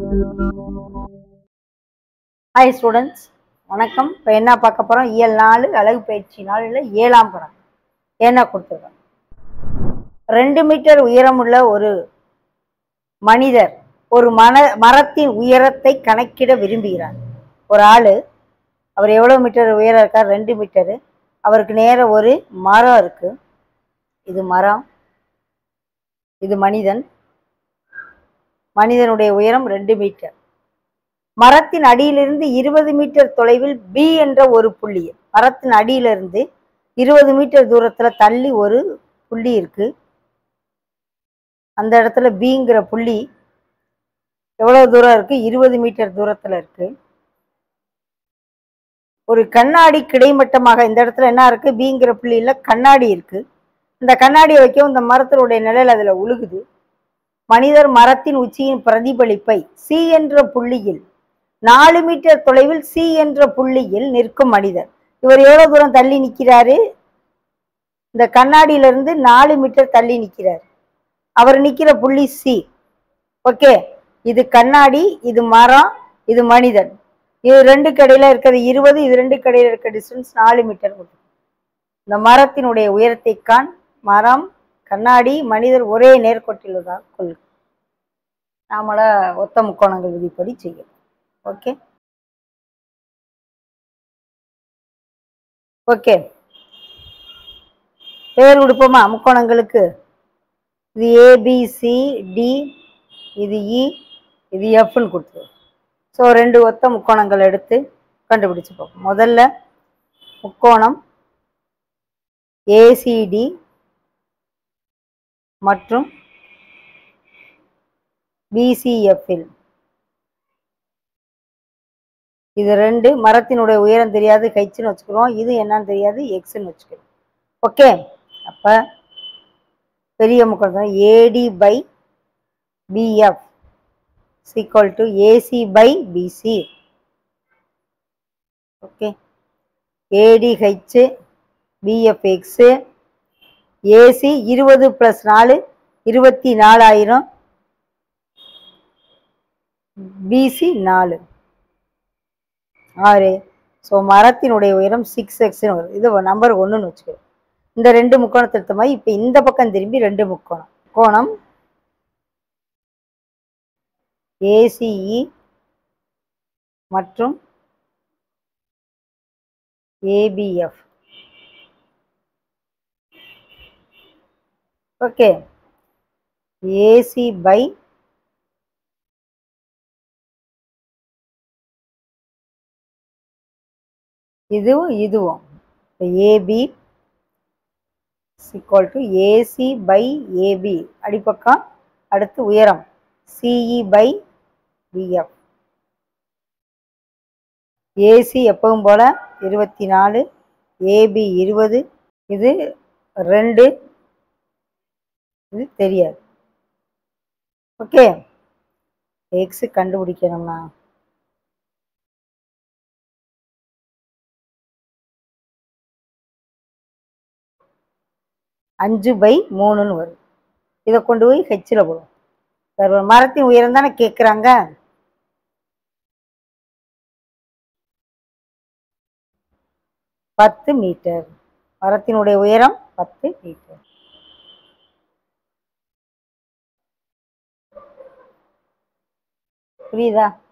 hi students வணக்கம் இப்போ என்ன பார்க்க போகிறோம் இயல் நாலு அழகு பயிற்சி நாளில் ஏழாம் படம் என்ன கொடுத்துருக்கோம் ரெண்டு மீட்டர் உயரமுள்ள ஒரு மனிதர் ஒரு மன மரத்தின் உயரத்தை கணக்கிட விரும்புகிறார் ஒரு ஆள் அவர் எவ்வளோ மீட்டர் உயரம் இருக்கார் ரெண்டு மீட்டரு அவருக்கு நேர ஒரு மரம் இருக்கு இது மரம் இது மனிதன் மனிதனுடைய உயரம் ரெண்டு மீட்டர் மரத்தின் அடியிலிருந்து இருபது மீட்டர் தொலைவில் பி என்ற ஒரு புள்ளி மரத்தின் அடியிலிருந்து இருபது மீட்டர் தூரத்துல தள்ளி ஒரு புள்ளி இருக்கு அந்த இடத்துல பிங்கிற புள்ளி எவ்வளவு தூரம் இருக்கு இருபது மீட்டர் தூரத்துல இருக்கு ஒரு கண்ணாடி கிடைமட்டமாக இந்த இடத்துல என்ன இருக்கு பிங்கிற புள்ளியில கண்ணாடி இருக்கு இந்த கண்ணாடியை வைக்கவும் இந்த மரத்தினுடைய நிழல் அதுல உழுகுது மனிதர் மரத்தின் உச்சியின் பிரதிபலிப்பை சி என்ற புள்ளியில் நாலு மீட்டர் தொலைவில் சி என்ற புள்ளியில் நிற்கும் மனிதர் இவர் எவ்வளவு தூரம் தள்ளி நிற்கிறாரு இந்த கண்ணாடியில இருந்து நாலு மீட்டர் தள்ளி நிற்கிறார் அவர் நிற்கிற புள்ளி சி ஓகே இது கண்ணாடி இது மரம் இது மனிதன் இது ரெண்டு கடையில இருக்கிறது இருபது இது ரெண்டு கடையில இருக்க டிஸ்டன்ஸ் நாலு மீட்டர் இந்த மரத்தினுடைய உயரத்தை காண் மரம் கண்ணாடி மனிதர் ஒரே நேர்கோட்டில் தான் கொள்ளும் நாமள ஒத்த முக்கோணங்கள் விதிப்படி செய்யணும் ஓகே ஓகே பேர் கொடுப்போமா முக்கோணங்களுக்கு இது ஏபிசி டி இது இ இது எஃப்னு கொடுத்துரு ஸோ ரெண்டு ஒத்த முக்கோணங்கள் எடுத்து கண்டுபிடிச்சு பார்ப்போம் முதல்ல முக்கோணம் ஏசிடி மற்றும் பிசிஎஃப்பில் இது ரெண்டு மரத்தினுடைய உயரம் தெரியாது ஹெச்னு வச்சுக்கிறோம் இது என்னன்னு தெரியாது எக்ஸ்ன்னு வச்சுக்கிறோம் ஓகே அப்போ பெரிய முக்கோணம் AD by BF equal to AC by BC okay AD H BF x AC இருபது ப்ளஸ் நாலு இருபத்தி நாலாயிரம் பிசி நாலு ஆறு ஸோ மரத்தினுடைய உயரம் சிக்ஸ் எக்ஸ்னு வருது இது நம்பர் ஒன்றுன்னு வச்சுக்கிறோம் இந்த ரெண்டு முக்கோணத்தை எடுத்த மாதிரி இப்போ இந்த பக்கம் திரும்பி ரெண்டு முக்கோணம் கோணம் ஏசிஇ மற்றும் ஏபிஎஃப் ஓகே ஏசி பை இதுவும் இதுவும் AB equal to AC by AB அடிப்பக்கம் அடுத்து உயரம் சிஇ பை பிஎஃப் ஏசி எப்பவும் போல இருபத்தி நாலு ஏபி இருபது இது ரெண்டு இது தெரியாது ஓகே எக்ஸ் கண்டுபிடிக்கணும்னா அஞ்சு பை மூணுன்னு வரும் இதை கொண்டு போய் ஹெச்சில் போடும் வேறு ஒரு மரத்தின் உயரம் தானே கேட்குறாங்க பத்து மீட்டர் மரத்தினுடைய உயரம் பத்து மீட்டர் புரியுதா